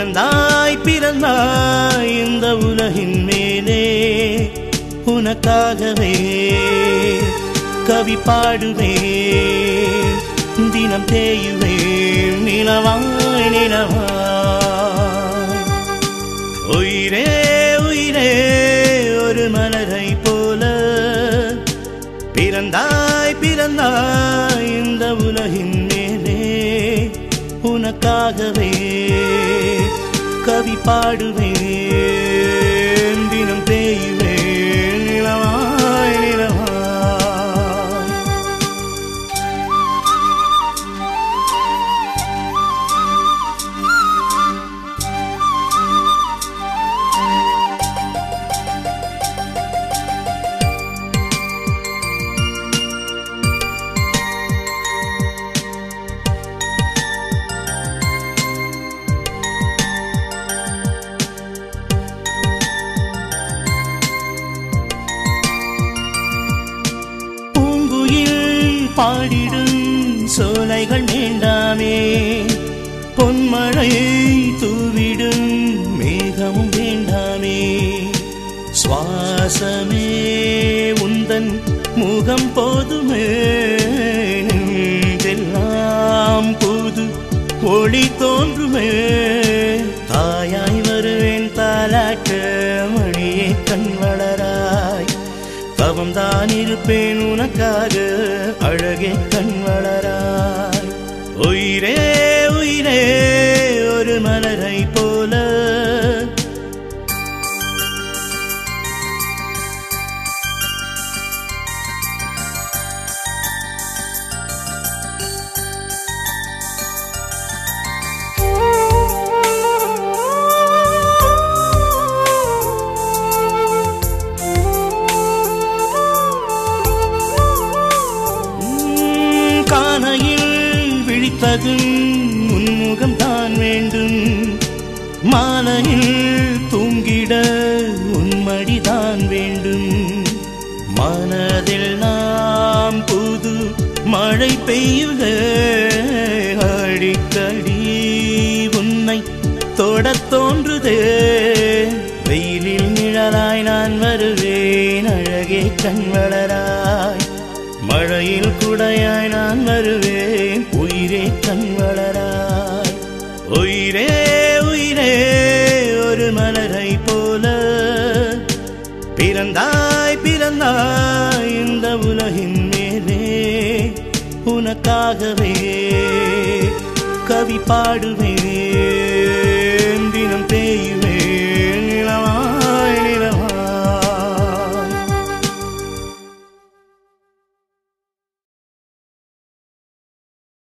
பிறந்தாய் பிறந்தாய் இந்த உலகின் மேலே உனக்காகவே கவி பாடுவேன் தினம் தேயுவேன் நிலவாய் நிலவாய் உயிரே உயிரே ஒரு மலரை போல பிறந்தாய் பிறந்தாய் இந்த உலகின் மேலே உனக்காகவே கவி பாடுவேன் தினம் தேயுவேன் நிலவாய் நிலவாய் பூங்குயில் பாடிடும் சோலைகள் வேண்டாமே பொன்மழை தூவிடும் மேகமும் வேண்டாமே சுவாசமே உந்தன் முகம் போதுமே நெஞ்செல்லாம் புது ஒளி தோன்றுமே தாயாய் வருவேன் தாலாட்ட மணியே கண் வளராய் தவம் தான் இருப்பேன் உனக்காக அழகே கண் வளராய் உயிரே உயிரே ஒரு மலரை போல உம், காலையில் விழித்ததும் உன்முகம் தான் வேண்டும் மாலையில் தூங்கிட உன்மடிதான் வேண்டும் மனதில் நாம் புது மழை பெய்யுக அடிக்கடி உன்னை தொடத் தோன்றுதே வெயிலில் நிழலாய் நான் வருவேன் அழகே கண் வளராய் மழையில் குடையாய் நான் வருவேன் உயிரே கண் வளராய் உயிரே உயிரே ஒரு மலரை போல பிறந்தாய் பிறந்தாய் இந்த உலகின் மேலே உனக்காகவே கவி பாடுவேன்